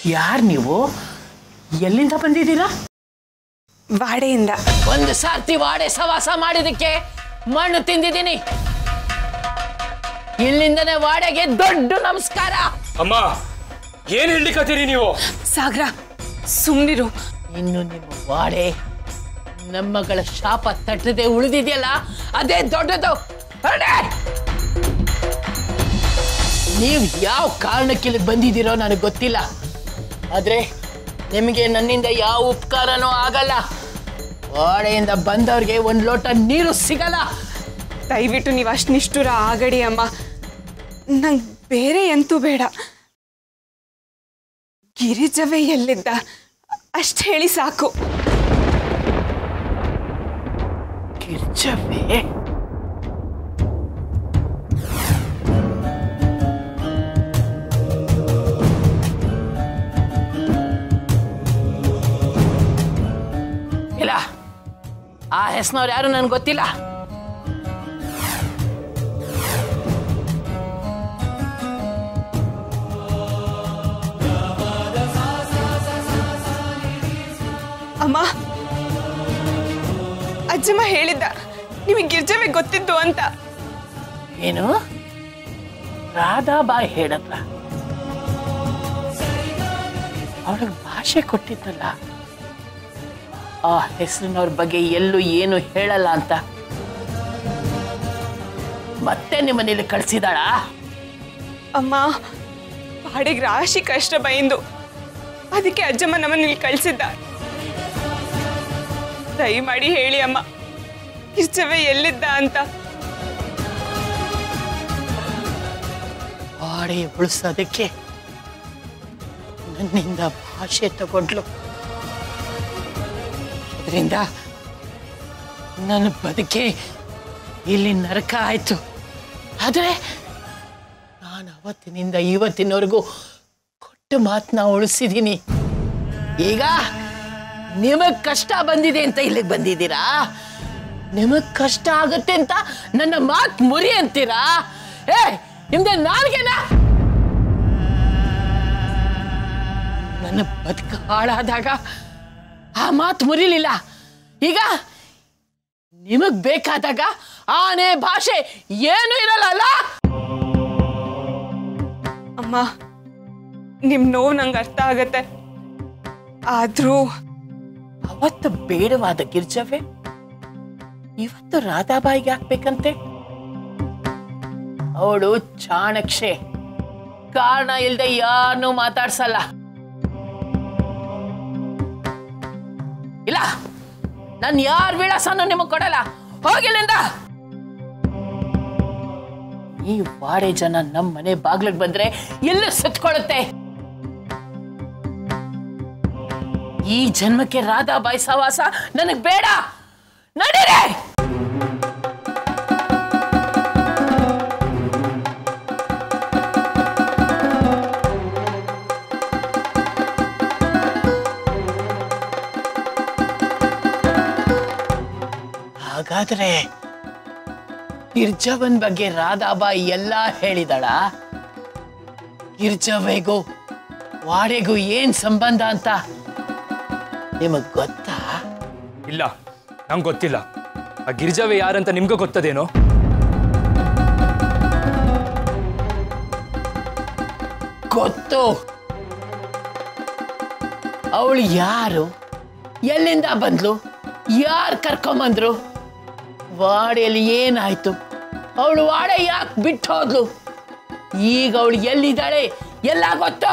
ಯಾರು ನೀವು ಎಲ್ಲಿಂದ ಬಂದಿದ್ದೀರಾ ವಾಡೆಯಿಂದ ಒಂದು ಸಾರ್ತಿ ವಾಡೆ ಸವಾಸ ಮಾಡಿದಕ್ಕೆ ಮಣ್ಣು ತಿಂದಿದ್ದೀನಿ ಇಲ್ಲಿಂದನೇ ವಾಡೆಗೆ ದೊಡ್ಡ ನಮಸ್ಕಾರ ಅಮ್ಮ ಏನ್ ಹೇಳ್ಲಿಕ್ಕತ್ತೀರಿ ನೀವು ಸಾಗರ ಸುಮ್ಮನಿರು ಇನ್ನು ನಿಮ್ಮ ವಾಡೆ ನಮ್ಮಗಳ ಶಾಪ ತಟ್ಟದೆ ಉಳಿದಿದೆಯಲ್ಲ ಅದೇ ದೊಡ್ಡದು ಹೊರಡೆ! ನೀವು ಯಾವ ಕಾರಣಕ್ಕೆ ಇಲ್ಲಿ ಬಂದಿದ್ದೀರೋ ನನಗೆ ಗೊತ್ತಿಲ್ಲ ಆದ್ರೆ ನಿಮಗೆ ನನ್ನಿಂದ ಯಾವ ಉಪಕಾರನೂ ಆಗಲ್ಲ ವಾಡೆಯಿಂದ ಬಂದವ್ರಿಗೆ ಒಂದು ಲೋಟ ನೀರು ಸಿಗಲ್ಲ ದಯವಿಟ್ಟು ನೀವು ಅಷ್ಟು ನಿಷ್ಠುರ ಆಗಡಿ ಅಮ್ಮ ನಂಗೆ ಬೇರೆ ಎಂತೂ ಬೇಡ ಗಿರಿಜವೇ ಎಲ್ಲಿದ್ದ ಅಷ್ಟು ಹೇಳಿ ಸಾಕು ಗಿರ್ಜವೇ ಇಲ್ಲ ಆ ಹೆಸನವ್ರು ಯಾರು ನನ್ಗೆ ಗೊತ್ತಿಲ್ಲ ಅಮ್ಮ ಅಜ್ಜಮ್ಮ ಹೇಳಿದ್ದ ನಿಮಗೆ ಗಿರ್ಜವೇ ಗೊತ್ತಿದ್ದು ಅಂತ ಏನು ರಾಧಾಬಾಯಿ ಹೇಳದ್ರ ಅವಳಿಗೆ ಭಾಷೆ ಕೊಟ್ಟಿದ್ದಲ್ಲ ಆ ಹೆಸರಿನವ್ರ ಬಗ್ಗೆ ಎಲ್ಲೂ ಏನು ಹೇಳಲ್ಲ ಅಂತ ಮತ್ತೆ ನಿಮ್ಮನೇಲಿ ಕಳಿಸಿದಾಳ ಅಮ್ಮ ಬಾಡಿಗೆ ರಾಶಿ ಕಷ್ಟ ಬೈಂದು ಅದಕ್ಕೆ ಅಜ್ಜಮ್ಮ ನಮ್ಮನ್ನ ಇಲ್ಲಿ ಕಳಿಸಿದ್ದ ದಯಮಾಡಿ ಹೇಳಿ ಅಮ್ಮ ಗಿರ್ಜವೇ ಎಲ್ಲಿದ್ದ ಅಂತ ಬಾಡಿ ಉಳಿಸೋದಕ್ಕೆ ನನ್ನಿಂದ ಭಾಷೆ ತಗೊಂಡ್ಲು ಅದರಿಂದ ನನ್ನ ಬದುಕೆ ಇಲ್ಲಿ ನರಕ ಆಯ್ತು ಆದರೆ ನಾನು ಅವತ್ತಿನಿಂದ ಇವತ್ತಿನವರೆಗೂ ಕೊಟ್ಟ ಮಾತನ್ನ ಉಳಿಸಿದ್ದೀನಿ ಈಗ ನಿಮಗ್ ಕಷ್ಟ ಬಂದಿದೆ ಅಂತ ಇಲ್ಲಿಗೆ ಬಂದಿದ್ದೀರಾ ನಿಮಗ್ ಕಷ್ಟ ಆಗುತ್ತೆ ಅಂತ ನನ್ನ ಮಾತು ಮುರಿ ಅಂತೀರಾ ಏ ನಿಮ್ದೆ ನಾಲ್ಗೆನಾ ನನ್ನ ಬದುಕು ಹಾಳಾದಾಗ ಆ ಮಾತು ಮುರಿಲಿಲ್ಲ ಈಗ ನಿಮಗ್ ಬೇಕಾದಾಗ ಆನೆ ಭಾಷೆ ಏನು ಇರಲ್ಲ ಅಲ್ಲ ಅಮ್ಮ ನಿಮ್ ನೋವು ನಂಗೆ ಅರ್ಥ ಆಗತ್ತೆ ಆದ್ರೂ ಅವತ್ತು ಬೇಡವಾದ ಗಿರ್ಜವೇ ಇವತ್ತು ರಾಧಾಬಾಯಿಗೆ ಹಾಕ್ಬೇಕಂತೆ ಅವಳು ಚಾಣಕ್ಷೆ ಕಾರಣ ಇಲ್ದೆ ಯಾರನ್ನೂ ಮಾತಾಡ್ಸಲ್ಲ ಇಲ್ಲ ನಾನು ಯಾರ ವಿಳಾಸನೂ ನಿಮಗೆ ಕೊಡಲ್ಲ ಹೋಗಿಲ್ಲಿಂದ ಈ ವಾಡೆ ಜನ ನಮ್ಮ ಮನೆ ಬಾಗ್ಲಿಗೆ ಬಂದ್ರೆ ಎಲ್ಲೂ ಸುತ್ಕೊಳ್ಳುತ್ತೆ ಈ ಜನ್ಮಕ್ಕೆ ರಾಧಾಬಾಯಿ ಸವಾಸ ನನಗ್ ಬೇಡ ನಡೀರೆ ಹಾಗಾದ್ರೆ ಗಿರ್ಜವನ್ ಬಗ್ಗೆ ರಾಧಾಬಾಯಿ ಎಲ್ಲ ಹೇಳಿದಳ ಗಿರ್ಜವೆಗೂ ವಾಡೆಗೂ ಏನ್ ಸಂಬಂಧ ಅಂತ ನಿಮಗ್ ಗೊತ್ತಾ ಇಲ್ಲ ನಂಗೆ ಗೊತ್ತಿಲ್ಲ ಆ ಗಿರಿಜಾವೆ ಯಾರಂತ ನಿಮ್ಗೂ ಗೊತ್ತದೇನೋ ಗೊತ್ತು ಅವಳು ಯಾರು ಎಲ್ಲಿಂದ ಬಂದ್ಲು ಯಾರು ಕರ್ಕೊಂಬಂದ್ರು ವಾಡೆಯಲ್ಲಿ ಏನಾಯ್ತು ಅವಳು ವಾಡೆ ಯಾಕೆ ಬಿಟ್ಟು ಹೋದ್ಲು ಈಗ ಅವಳು ಎಲ್ಲಿದ್ದಾಳೆ ಎಲ್ಲ ಗೊತ್ತು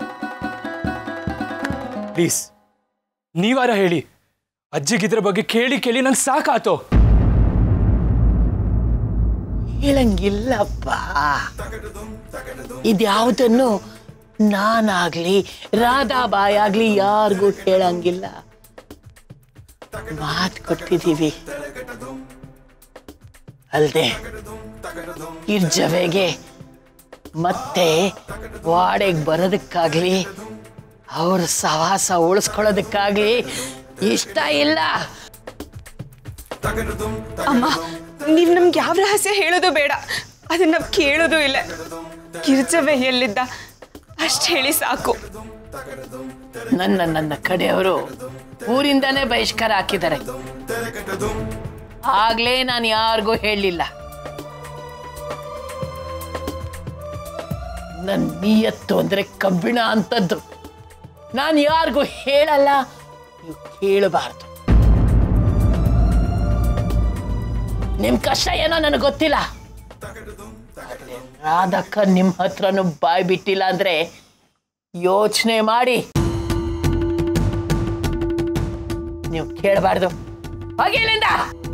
ಪ್ಲೀಸ್ ನೀವಾರ ಹೇಳಿ ಅಜ್ಜಿಗಿದ್ರ ಬಗ್ಗೆ ಕೇಳಿ ಕೇಳಿ ನಂಗೆ ಸಾಕಾತು ಹೇಳಂಗಿಲ್ಲಪ್ಪ ಇದ್ಯಾವುದನ್ನು ನಾನಾಗ್ಲಿ ರಾಧಾಬಾಯಿ ಆಗ್ಲಿ ಯಾರಿಗೂ ಹೇಳಂಗಿಲ್ಲ ಮಾತು ಕೊಟ್ಟಿದ್ದೀವಿ ಅಲ್ದೆ ಗಿರ್ಜವೆಗೆ ಮತ್ತೆ ವಾಡೆಗೆ ಬರೋದಕ್ಕಾಗ್ಲಿ ಅವ್ರ ಸವಾಸ ಉಳಿಸ್ಕೊಳ್ಳೋದಕ್ಕಾಗ್ಲಿ ಇಷ್ಟ ಇಲ್ಲ ಅಮ್ಮ ನೀವ್ ನಮ್ಗೆ ಯಾವ ರಹಸ್ಯ ಹೇಳೋದು ಬೇಡ ಅದನ್ನ ನಾವ್ ಕೇಳೋದು ಇಲ್ಲ ಗಿರ್ಜವೇ ಎಲ್ಲಿದ್ದ ಅಷ್ಟು ಹೇಳಿ ಸಾಕು ನನ್ನ ನನ್ನ ಕಡೆಯವರು ಊರಿಂದಾನೇ ಬಹಿಷ್ಕಾರ ಹಾಕಿದ್ದಾರೆ ಆಗ್ಲೇ ನಾನು ಯಾರಿಗೂ ಹೇಳಲಿಲ್ಲ ನನ್ನ ನಿಯತ್ತು ಅಂದ್ರೆ ಕಬ್ಬಿಣ ಅಂತದ್ದು ನಾನು ಯಾರಿಗೂ ಹೇಳಲ್ಲ ನೀವು ಕೇಳಬಾರ್ದು ನಿಮ್ ಕಷ್ಟ ಏನೋ ನನಗೆ ಗೊತ್ತಿಲ್ಲ ಆದ್ರೆ ರಾಧಕ್ಕ ನಿಮ್ಮ ಹತ್ರನೂ ಬಾಯ್ ಬಿಟ್ಟಿಲ್ಲ ಅಂದ್ರೆ ಯೋಚನೆ ಮಾಡಿ ನೀವು ಕೇಳಬಾರ್ದು ಹೋಗಿ ಇಲ್ಲಿಂದ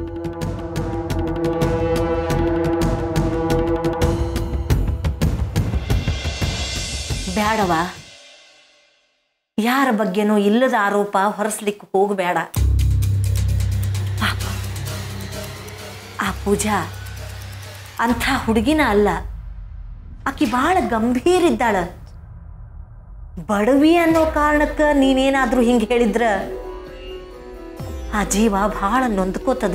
ಬೇಡವ ಯಾರ ಬಗ್ಗೆನೂ ಇಲ್ಲದ ಆರೋಪ ಹೊರಸ್ಲಿಕ್ಕೆ ಹೋಗಬೇಡ ಪಾಪ ಆ ಪೂಜಾ ಅಂಥ ಹುಡುಗಿನ ಅಲ್ಲ ಆಕಿ ಭಾಳ ಗಂಭೀರ ಇದ್ದಾಳ ಬಡವಿ ಅನ್ನೋ ಕಾರಣಕ್ಕೆ ನೀನೇನಾದರೂ ಹಿಂಗೆ ಹೇಳಿದ್ರ ಆ ಜೀವ ಭಾಳ ನೊಂದ್ಕೋತದ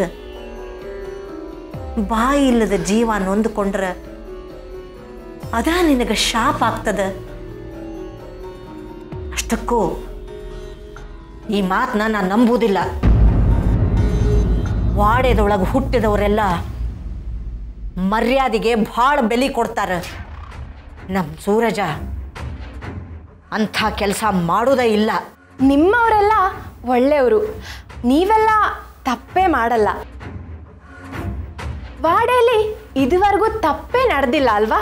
ಬಾಯಿ ಇಲ್ಲದ ಜೀವ ನೊಂದ್ಕೊಂಡ್ರ ಅದ ನಿನಗೆ ಶಾಪ್ ಆಗ್ತದ ಅಷ್ಟಕ್ಕೂ ಈ ಮಾತನ್ನ ನಾನು ನಂಬುವುದಿಲ್ಲ ವಾಡೆದೊಳಗೆ ಹುಟ್ಟಿದವರೆಲ್ಲ ಮರ್ಯಾದೆಗೆ ಭಾಳ ಬೆಲೆ ಕೊಡ್ತಾರ ನಮ್ಮ ಸೂರಜ ಅಂಥ ಕೆಲಸ ಮಾಡೋದೇ ಇಲ್ಲ ನಿಮ್ಮವರೆಲ್ಲ ಒಳ್ಳೆಯವರು ನೀವೆಲ್ಲ ತಪ್ಪೇ ಮಾಡಲ್ಲ ವಾಡೆಯಲ್ಲಿ ಇದುವರೆಗೂ ತಪ್ಪೇ ನಡೆದಿಲ್ಲ ಅಲ್ವಾ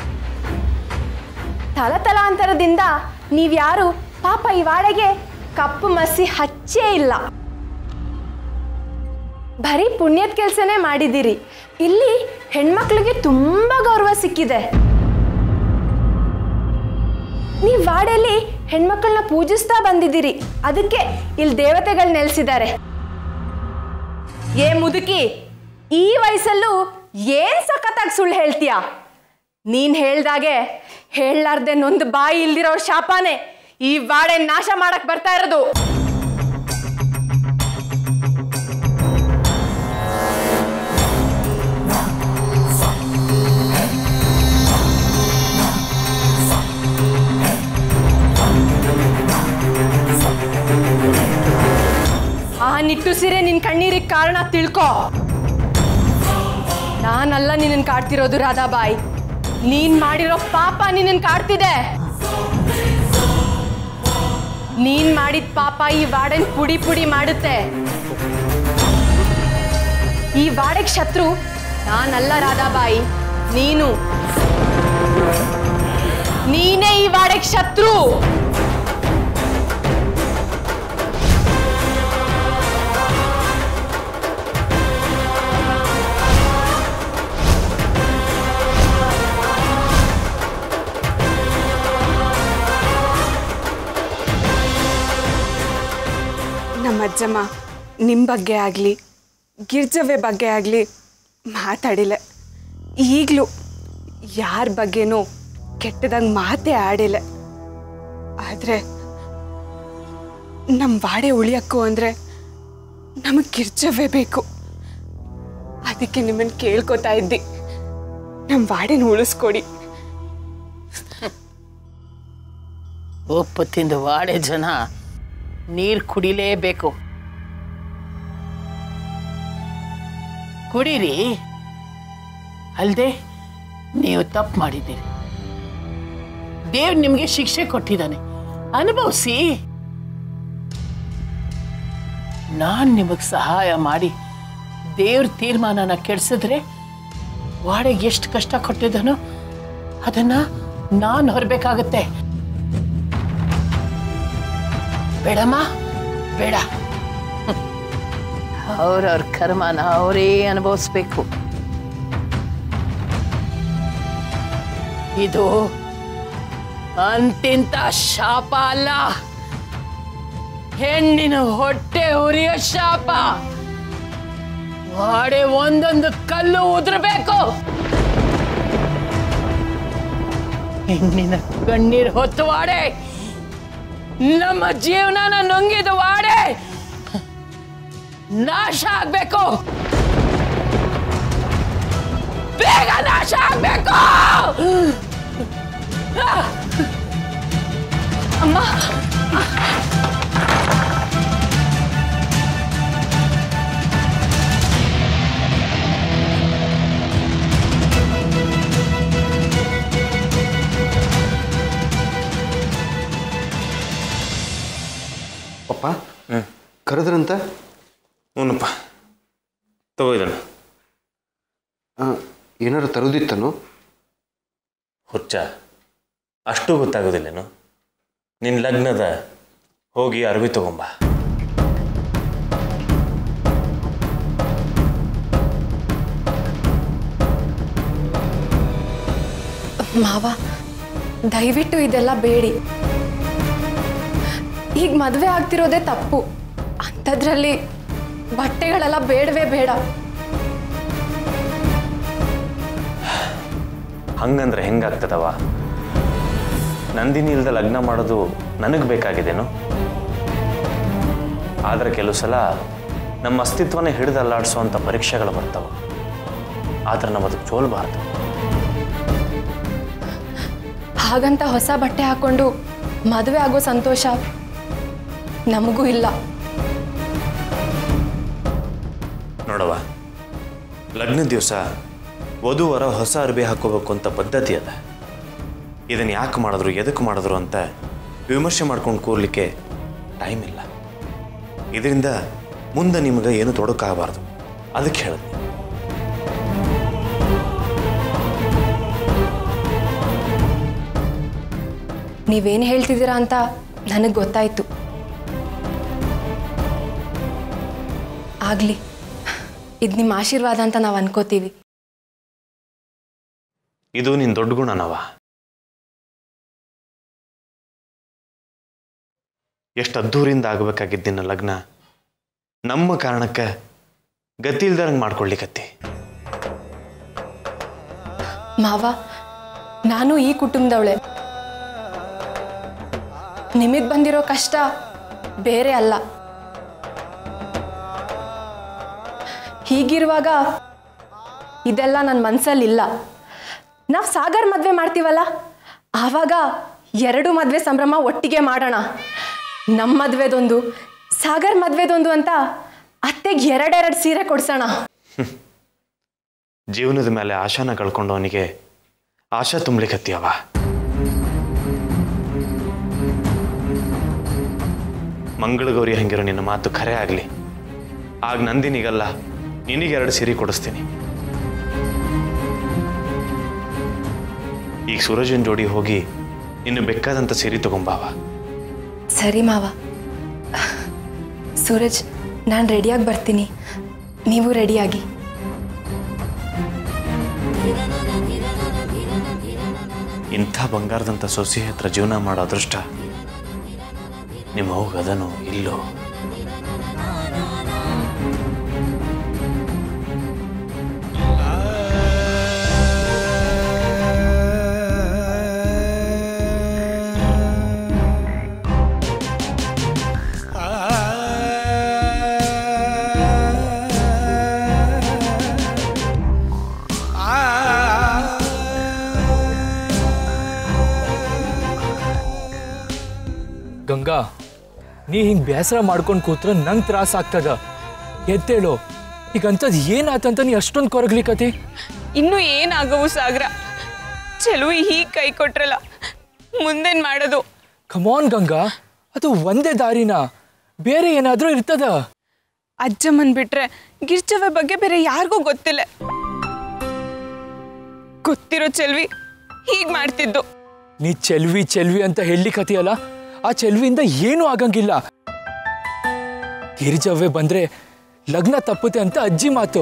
ತಲತಲಾಂತರದಿಂದ ನೀವ್ಯಾರು ಪಾಪ ಈ ವಾಡೆಗೆ ಕಪ್ಪು ಮಸಿ ಹಚ್ಚೇ ಇಲ್ಲ ಬರೀ ಪುಣ್ಯದ ಕೆಲಸನೇ ಮಾಡಿದ್ದೀರಿ ಇಲ್ಲಿ ಹೆಣ್ಮಕ್ಳಿಗೆ ತುಂಬ ಗೌರವ ಸಿಕ್ಕಿದೆ ನೀವು ವಾಡೆಯಲ್ಲಿ ಹೆಣ್ಮಕ್ಳನ್ನ ಪೂಜಿಸ್ತಾ ಬಂದಿದ್ದೀರಿ ಅದಕ್ಕೆ ಇಲ್ಲಿ ದೇವತೆಗಳು ನೆಲೆಸಿದ್ದಾರೆ ಏ ಮುದುಕಿ ಈ ವಯಸ್ಸಲ್ಲೂ ಏನ್ ಸಖತ್ತಾಗಿ ಸುಳ್ಳು ಹೇಳ್ತೀಯ ನೀನ್ ಹೇಳ್ದಾಗೆ ಹೇಳಲಾರ್ದೆ ನೊಂದು ಬಾಯಿ ಇಲ್ದಿರೋ ಶಾಪಾನೆ ಈ ವಾಡೆ ನಾಶ ಮಾಡಕ್ ಬರ್ತಾ ಇರೋದು ಆ ನಿಟ್ಟುಸಿರೆ ನಿನ್ ಕಣ್ಣೀರಿಗೆ ಕಾರಣ ತಿಳ್ಕೊ ನಾನಲ್ಲ ನಿನ್ನ ಕಾಡ್ತಿರೋದು ರಾಧಾಬಾಯಿ ನೀನ್ ಮಾಡಿರೋ ಪಾಪ ನಿನ್ನ ಕಾಡ್ತಿದೆ ನೀನ್ ಮಾಡಿದ ಪಾಪ ಈ ವಾಡನ್ ಪುಡಿ ಪುಡಿ ಮಾಡುತ್ತೆ ಈ ವಾಡೆಗ್ ಶತ್ರು ನಾನಲ್ಲ ರಾಧಾಬಾಯಿ ನೀನು ನೀನೇ ಈ ವಾಡೆಗ್ ಶತ್ರು ನಮ್ಮ ಅಜ್ಜಮ್ಮ ನಿಮ್ಮ ಬಗ್ಗೆ ಆಗಲಿ ಗಿರ್ಜವ್ವೆ ಬಗ್ಗೆ ಆಗಲಿ ಮಾತಾಡಿಲ್ಲ ಈಗಲೂ ಯಾರ ಬಗ್ಗೆನೂ ಕೆಟ್ಟದಂಗೆ ಮಾತೇ ಆಡಿಲ್ಲ ಆದರೆ ನಮ್ಮ ವಾಡೆ ಉಳಿಯಕ್ಕೂ ಅಂದರೆ ನಮಗೆ ಗಿರ್ಜವ್ವೆ ಬೇಕು ಅದಕ್ಕೆ ನಿಮ್ಮನ್ನು ಕೇಳ್ಕೊತಾ ಇದ್ದಿ ನಮ್ಮ ವಾಡೆನ ಉಳಿಸ್ಕೊಡಿ ಉಪ್ಪು ತಿಂದು ವಾಡೆ ಜನ ನೀರು ಕುಡಿಲೇಬೇಕು ಕುಡೀರಿ ಅಲ್ದೆ ನೀವು ತಪ್ಪು ಮಾಡಿದ್ದೀರಿ ದೇವ್ರು ನಿಮಗೆ ಶಿಕ್ಷೆ ಕೊಟ್ಟಿದ್ದಾನೆ ಅನುಭವಿಸಿ ನಾನು ನಿಮಗೆ ಸಹಾಯ ಮಾಡಿ ದೇವ್ರ ತೀರ್ಮಾನನ ಕೆಡಿಸಿದ್ರೆ ವಾಡೆಗೆ ಎಷ್ಟು ಕಷ್ಟ ಕೊಟ್ಟಿದ್ದಾನೋ ಅದನ್ನ ನಾನು ಹೊರಬೇಕಾಗತ್ತೆ ಬೇಡಮ್ಮ ಬೇಡ ಅವ್ರವ್ರ ಕರ್ಮನ ಅವರೇ ಅನುಭವಿಸ್ಬೇಕು ಇದು ಅಂತಿಂತ ಶಾಪ ಅಲ್ಲ ಹೆಣ್ಣಿನ ಹೊಟ್ಟೆ ಉರಿಯೋ ಶಾಪ ವಾಡೆ ಒಂದೊಂದು ಕಲ್ಲು ಉದುರಬೇಕು ಹೆಣ್ಣಿನ ಕಣ್ಣೀರ್ ಹೊತ್ತು ವಾಡೆ ನಮ್ಮ ಜೀವನನ ನುಂಗಿದ ವಾಡೆ ನಾಶ ಆಗ್ಬೇಕು ಬೇಗ ನಾಶ ಆಗ್ಬೇಕು ಅಮ್ಮ ಪಪ್ಪ ಕರೆದ್ರಂತ ಹ್ಞೂನಪ್ಪ ತಗೋ ಇದನ್ನು ಆ, ಏನಾರು ತರೋದಿತ್ತನು ಹುಚ್ಚ ಅಷ್ಟು ಗೊತ್ತಾಗೋದಿಲ್ಲೇನು ನಿನ್ನ ಲಗ್ನದ ಹೋಗಿ ಅರ್ವಿ ತಗೊಂಬ ಮಾವ ದಯವಿಟ್ಟು ಇದೆಲ್ಲ ಬೇಡಿ ಈಗ ಮದುವೆ ಆಗ್ತಿರೋದೇ ತಪ್ಪು ಅಂಥದ್ರಲ್ಲಿ ಬಟ್ಟೆಗಳೆಲ್ಲ ಬೇಡವೇ ಬೇಡ ಹಂಗಂದ್ರೆ ಹೆಂಗಾಗ್ತದವ ನಂದಿನಿ ಇಲ್ದ ಲಗ್ನ ಮಾಡೋದು ನನಗೆ ಬೇಕಾಗಿದೇನು ಆದರೆ ಕೆಲವು ಸಲ ನಮ್ಮ ಅಸ್ತಿತ್ವನೇ ಹಿಡಿದು ಅಲ್ಲಾಡಿಸುವಂಥ ಪರೀಕ್ಷೆಗಳು ಬರ್ತಾವೆ ಆದ್ರೆ ನಾವು ಅದಕ್ಕೆ ಸೋಲ್ಬಾರ್ದು ಹಾಗಂತ ಹೊಸ ಬಟ್ಟೆ ಹಾಕೊಂಡು ಮದುವೆ ಆಗೋ ಸಂತೋಷ ನಮಗೂ ಇಲ್ಲ ನೋಡವ ಲಗ್ನ ದಿವಸ ವಧುವರ ಹೊಸ ಅರ್ಬಿ ಹಾಕೋಬೇಕು ಅಂತ ಪದ್ಧತಿ ಅದ ಇದನ್ನು ಯಾಕೆ ಮಾಡಿದ್ರು ಎದಕ್ಕೆ ಮಾಡಿದ್ರು ಅಂತ ವಿಮರ್ಶೆ ಮಾಡ್ಕೊಂಡು ಕೂರ್ಲಿಕ್ಕೆ ಟೈಮ್ ಇಲ್ಲ ಇದರಿಂದ ಮುಂದೆ ನಿಮಗೆ ಏನು ತೊಡಕಾಗಬಾರ್ದು ಅದಕ್ಕೆ ಹೇಳಿದ್ನಿ ನೀವೇನು ಹೇಳ್ತಿದ್ದೀರಾ ಅಂತ ನನಗೆ ಗೊತ್ತಾಯ್ತು ಆಗಲಿ ಇದು ನಿಮ್ಮ ಆಶೀರ್ವಾದ ಅಂತ ನಾವು ಅನ್ಕೋತೀವಿ ಇದು ನಿನ್ನ ದೊಡ್ಡ ಗುಣನವ ಎಷ್ಟು ಅದ್ಧೂರಿಂದ ಆಗಬೇಕಾಗಿದ್ದಿನ ಲಗ್ನ ನಮ್ಮ ಕಾರಣಕ್ಕೆ ಗತಿ ಇಲ್ದಂಗೆ ಮಾಡ್ಕೊಳ್ಲಿಕತ್ತಿ ಮಾವ ನಾನು ಈ ಕುಟುಂಬದವಳೆ ನಿಮಗೆ ಬಂದಿರೋ ಕಷ್ಟ ಬೇರೆ ಅಲ್ಲ ಹೀಗಿರುವಾಗ ಇದೆಲ್ಲ ನನ್ನ ಮನಸ್ಸಲ್ಲಿಲ್ಲ ನಾವು ಸಾಗರ್ ಮದುವೆ ಮಾಡ್ತೀವಲ್ಲ ಆವಾಗ ಎರಡು ಮದುವೆ ಸಂಭ್ರಮ ಒಟ್ಟಿಗೆ ಮಾಡೋಣ ನಮ್ಮ ಮದುವೆದೊಂದು ಸಾಗರ್ ಮದುವೆದೊಂದು ಅಂತ ಅತ್ತೆಗೆ ಎರಡೆರಡು ಸೀರೆ ಕೊಡ್ಸೋಣ ಜೀವನದ ಮೇಲೆ ಆಶಾನ ಕಳ್ಕೊಂಡವನಿಗೆ ಆಶಾ ತುಂಬಲಿಕತ್ತೀಯವ ಮಂಗಳಗೌರಿ ಹಂಗಿರೋ ನಿನ್ನ ಮಾತು ಖರೆ ಆಗಲಿ ಆಗ ನಂದಿನಿಗಲ್ಲ ನಿನಗೆ ಎರಡು ಸೀರೆ ಕೊಡಿಸ್ತೀನಿ ಈಗ ಸೂರಜನ್ ಜೋಡಿ ಹೋಗಿ ಇನ್ನು ಬೇಕಾದಂಥ ಸೀರೆ ತಗೊಂಬಾವ ಸರಿ ಮಾವ ಸೂರಜ್ ನಾನು ರೆಡಿಯಾಗಿ ಬರ್ತೀನಿ ನೀವು ರೆಡಿಯಾಗಿ ಇಂಥ ಬಂಗಾರದಂಥ ಸೊಸೆ ಹತ್ರ ಜೀವನ ಮಾಡೋ ಅದೃಷ್ಟ ನಿಮ್ಮ ಹೋಗದನೋ ಇಲ್ಲೋ ಗಂಗಾ ನೀ ಹಿಂಗೆ ಬೇಸರ ಮಾಡ್ಕೊಂಡು ಕೂತ್ರ ನಂಗೆ ತ್ರಾಸ ಆಗ್ತದ ಎದ್ದೇಳು ಈಗ ಅಂಥದ್ದು ಏನಾತಂತ ನೀ ಅಷ್ಟೊಂದು ಕೊರಗ್ಲಿಕತಿ ಇನ್ನು ಏನಾಗವು ಸಾಗರ ಚೆಲುವಿ ಹೀಗೆ ಕೈ ಕೊಟ್ರಲ್ಲ ಮುಂದೇನ್ ಮಾಡೋದು ಕಮಾನ್ ಗಂಗಾ ಅದು ಒಂದೇ ದಾರಿನ ಬೇರೆ ಏನಾದರೂ ಇರ್ತದ ಅಜ್ಜಮ್ಮನ್ ಬಿಟ್ರೆ ಗಿರ್ಜವ್ವ ಬಗ್ಗೆ ಬೇರೆ ಯಾರಿಗೂ ಗೊತ್ತಿಲ್ಲ ಗೊತ್ತಿರೋ ಚೆಲ್ವಿ ಹೀಗ್ ಮಾಡ್ತಿದ್ದು ನೀ ಚೆಲ್ವಿ ಚೆಲ್ವಿ ಅಂತ ಹೇಳಲಿಕತಿಯಲ್ಲ ಆ ಚೆಲ್ವಿಯಿಂದ ಏನೂ ಆಗಂಗಿಲ್ಲ ಗಿರಿಜವ್ವೆ ಬಂದ್ರೆ ಲಗ್ನ ತಪ್ಪುತ್ತೆ ಅಂತ ಅಜ್ಜಿ ಮಾತು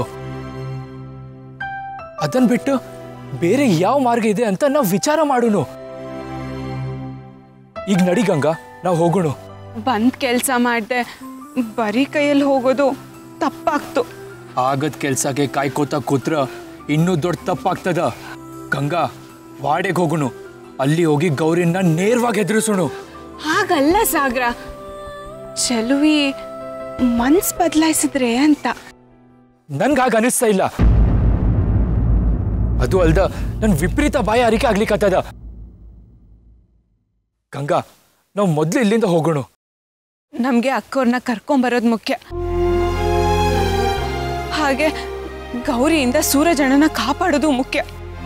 ಅದನ್ ಬಿಟ್ಟು ಬೇರೆ ಯಾವ ಮಾರ್ಗ ಇದೆ ಅಂತ ನಾವು ವಿಚಾರ ಮಾಡೋಣ ಈಗ ನಡಿ ಗಂಗಾ ನಾವು ಹೋಗೋಣ ಬಂದ್ ಕೆಲ್ಸ ಮಾಡ್ದೆ ಬರೀ ಕೈಯಲ್ಲಿ ಹೋಗೋದು ತಪ್ಪಾಗ್ತು ಆಗದ್ ಕೆಲ್ಸಕ್ಕೆ ಕಾಯ್ಕೋತ ಕೂತ್ರ ಇನ್ನೂ ದೊಡ್ಡ ತಪ್ಪಾಗ್ತದ ಗಂಗಾ ವಾಡೆಗೆ ಹೋಗೋಣ ಅಲ್ಲಿ ಹೋಗಿ ಗೌರಿನ ನೇರವಾಗಿ ಎದುರಿಸೋಣ ಹಾಗಲ್ಲ ಸಾಗರ ಚೆಲುವಿ ಮನ್ಸ್ ಬದಲಾಯಿಸಿದ್ರೆ ಅಂತ ನನ್ಗೆ ಹಾಗೆ ಅನಿಸ್ತಾ ಇಲ್ಲ ಅದು ಅಲ್ದ ನನ್ ವಿಪರೀತ ಬಾಯ ಅರಿಕೆ ಆಗ್ಲಿಕ್ಕತ್ತದ ಗಂಗಾ ನಾವು ಮೊದಲು ಇಲ್ಲಿಂದ ಹೋಗೋಣ ನಮಗೆ ಅಕ್ಕೋರ್ನ ಕರ್ಕೊಂಬರೋದು ಮುಖ್ಯ ಹಾಗೆ ಗೌರಿಯಿಂದ ಸೂರಜಣ್ಣನ ಕಾಪಾಡೋದು ಮುಖ್ಯ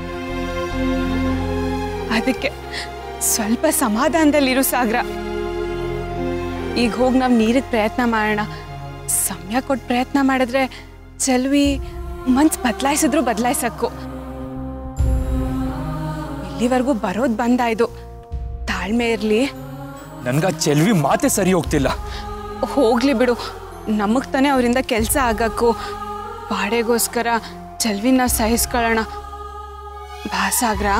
ಅದಕ್ಕೆ ಸ್ವಲ್ಪ ಸಮಾಧಾನದಲ್ಲಿರು ಸಾಗ್ರ ಈಗ ಹೋಗಿ ನಾವು ನೀರಿಗೆ ಪ್ರಯತ್ನ ಮಾಡೋಣ ಸಮಯ ಕೊಟ್ಟು ಪ್ರಯತ್ನ ಮಾಡಿದ್ರೆ ಚೆಲ್ವಿ ಮನ್ಸು ಬದಲಾಯಿಸಿದ್ರು ಬದಲಾಯಿಸಕ್ಕು ಇಲ್ಲಿವರೆಗೂ ಬರೋದು ಬಂದಾಯ್ತು ತಾಳ್ಮೆ ಇರಲಿ ನನ್ಗ ಆ ಚೆಲ್ವಿ ಮಾತೆ ಸರಿ ಹೋಗ್ತಿಲ್ಲ ಹೋಗ್ಲಿ ಬಿಡು ನಮಗ್ ತಾನೇ ಅವರಿಂದ ಕೆಲಸ ಆಗಕ್ಕೂ ಬಾಡೆಗೋಸ್ಕರ ಚೆಲ್ವಿನ ಸಹಿಸ್ಕೊಳ್ಳೋಣ ಭಾಸಾಗ್ರ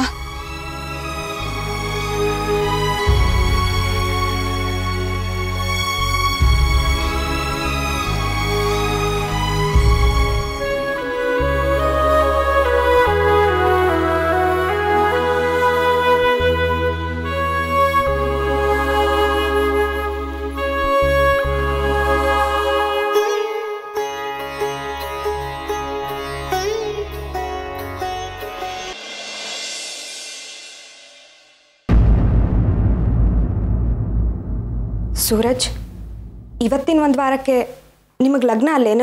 ಸೂರಜ್ ಇವತ್ತಿನ ಒಂದು ವಾರಕ್ಕೆ ನಿಮಗೆ ಲಗ್ನ ಅಲ್ಲೇನು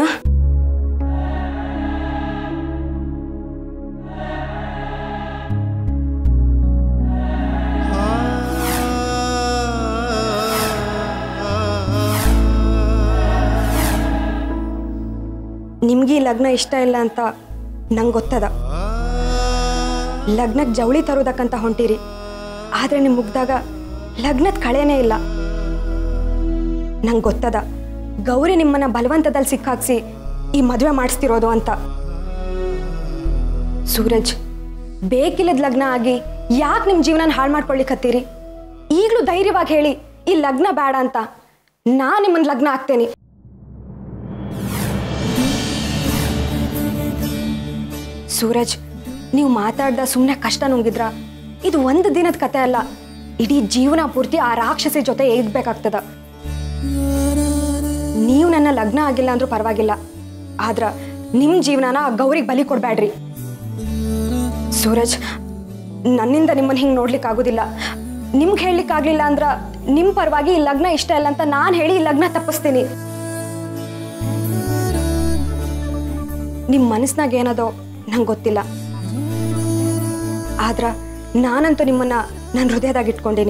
ನಿಮ್ಗೆ ಈ ಲಗ್ನ ಇಷ್ಟ ಇಲ್ಲ ಅಂತ ನಂಗೆ ಗೊತ್ತದ ಲಗ್ನಕ್ಕೆ ಜವಳಿ ತರೋದಕ್ಕಂತ ಹೊಂಟಿರಿ ಆದರೆ ನಿಮ್ಮ ಮುಗ್ದಾಗ ಲಗ್ನದ ಕಳೆನೇ ಇಲ್ಲ ನಂಗೆ ಗೊತ್ತದ ಗೌರಿ ನಿಮ್ಮನ್ನ ಬಲವಂತದಲ್ಲಿ ಸಿಕ್ಕಾಕ್ಸಿ ಈ ಮದುವೆ ಮಾಡಿಸ್ತಿರೋದು ಅಂತ ಸೂರಜ್ ಬೇಕಿಲ್ಲದ ಲಗ್ನ ಆಗಿ ಯಾಕೆ ನಿಮ್ಮ ಜೀವನ ಹಾಳು ಮಾಡ್ಕೊಳ್ಳಿಕತ್ತೀರಿ ಈಗಲೂ ಧೈರ್ಯವಾಗಿ ಹೇಳಿ ಈ ಲಗ್ನ ಬೇಡ ಅಂತ ನಾ ನಿಮ್ಮನ್ನ ಲಗ್ನ ಆಗ್ತೇನೆ ಸೂರಜ್ ನೀವು ಮಾತಾಡ್ದ ಸುಮ್ಮನೆ ಕಷ್ಟ ನುಂಗಿದ್ರ ಇದು ಒಂದು ದಿನದ ಕತೆ ಅಲ್ಲ ಇಡೀ ಜೀವನ ಪೂರ್ತಿ ಆ ರಾಕ್ಷಸಿ ಜೊತೆ ಇರ್ಬೇಕಾಗ್ತದ ನೀವು ನನ್ನ ಲಗ್ನ ಆಗಿಲ್ಲ ಅಂದ್ರೂ ಪರವಾಗಿಲ್ಲ ಆದ್ರ ನಿಮ್ಮ ಜೀವನನ ಆ ಗೌರಿಗೆ ಬಲಿ ಕೊಡಬೇಡ್ರಿ ಸೂರಜ್ ನನ್ನಿಂದ ನಿಮ್ಮನ್ನ ಹಿಂಗೆ ನೋಡ್ಲಿಕ್ಕೆ ಆಗೋದಿಲ್ಲ ನಿಮ್ಗೆ ಹೇಳಲಿಕ್ಕಾಗಲಿಲ್ಲ ಅಂದ್ರ ನಿಮ್ಮ ಪರವಾಗಿ ಈ ಲಗ್ನ ಇಷ್ಟ ಇಲ್ಲ ಅಂತ ನಾನು ಹೇಳಿ ಈ ಲಗ್ನ ತಪ್ಪಿಸ್ತೀನಿ ನಿಮ್ಮ ಮನಸ್ನಾಗ ಏನದೋ ನಂಗೆ ಗೊತ್ತಿಲ್ಲ ಆದ್ರ ನಾನಂತೂ ನಿಮ್ಮನ್ನ ನನ್ನ ಹೃದಯದಾಗ ಇಟ್ಕೊಂಡೀನಿ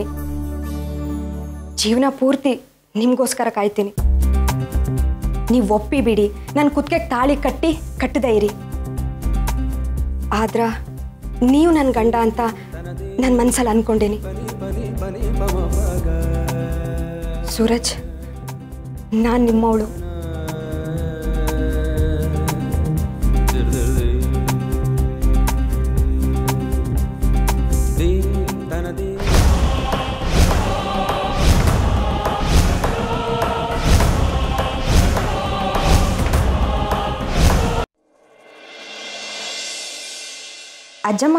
ಜೀವನ ಪೂರ್ತಿ ನಿಮಗೋಸ್ಕರ ಕಾಯ್ತೀನಿ ನೀವು ಒಪ್ಪಿ ಬಿಡಿ ನನ್ನ ಕುತ್ತಿಗೆ ತಾಳಿ ಕಟ್ಟಿ ಕಟ್ಟದೇ ಇರಿ ಆದ್ರ ನೀವು ನನ್ನ ಗಂಡ ಅಂತ ನನ್ನ ಮನಸ್ಸಲ್ಲಿ ಅನ್ಕೊಂಡೀನಿ ಸೂರಜ್ ನಾನು ನಿಮ್ಮವಳು ಅಜ್ಜಮ್ಮ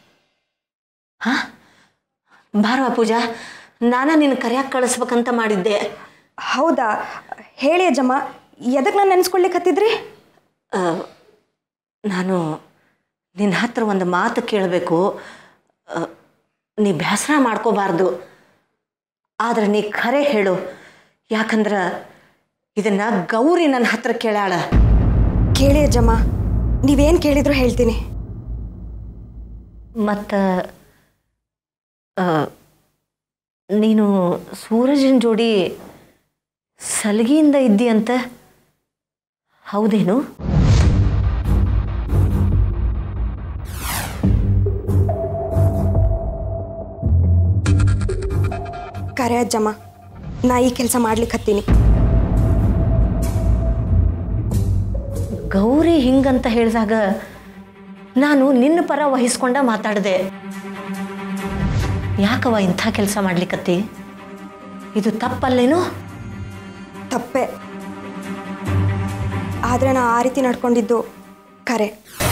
ಬಾರವಾ ಪೂಜಾ ನಾನು ನಿನ್ನ ಕರೆಯಾಕೆ ಕಳಿಸ್ಬೇಕಂತ ಮಾಡಿದ್ದೆ ಹೌದಾ ಹೇಳಿ ಅಜ್ಜಮ್ಮ ಎದಕ್ಕೆ ನಾನು ನೆನೆಸ್ಕೊಳ್ಲಿಕ್ಕೆ ಆ, ನಾನು ನಿನ್ನ ಹತ್ರ ಒಂದು ಮಾತು ಕೇಳಬೇಕು ನೀ ಬೇಸರ ಮಾಡ್ಕೋಬಾರ್ದು ಆದ್ರೆ ನೀ ಖರೆ ಹೇಳು ಯಾಕಂದ್ರೆ ಇದನ್ನ ಗೌರಿ ನನ್ನ ಹತ್ರ ಕೇಳಾಳ ಕೇಳಿ ಅಜ್ಜಮ್ಮ ನೀವೇನು ಕೇಳಿದ್ರು ಹೇಳ್ತೀನಿ ಮತ್ತು ನೀನು ಸೂರಜನ ಜೋಡಿ ಸಲಗಿಯಿಂದ ಇದ್ದಿ ಅಂತ ಹೌದೇನು ಕರೆ ಅಜ್ಜಮ್ಮ ನಾ ಈ ಕೆಲಸ ಮಾಡ್ಲಿಕ್ಕೆ ಹತ್ತೀನಿ ಗೌರಿ ಹಿಂಗಂತ ಹೇಳಿದಾಗ ನಾನು ನಿನ್ನ ಪರ ವಹಿಸ್ಕೊಂಡ ಮಾತಾಡಿದೆ ಯಾಕವ ಇಂಥ ಕೆಲಸ ಮಾಡ್ಲಿಕ್ಕತ್ತಿ ಇದು ತಪ್ಪಲ್ಲೇನು ತಪ್ಪೆ ಆದರೆ ನಾ ಆ ರೀತಿ ನಡ್ಕೊಂಡಿದ್ದು ಕರೆ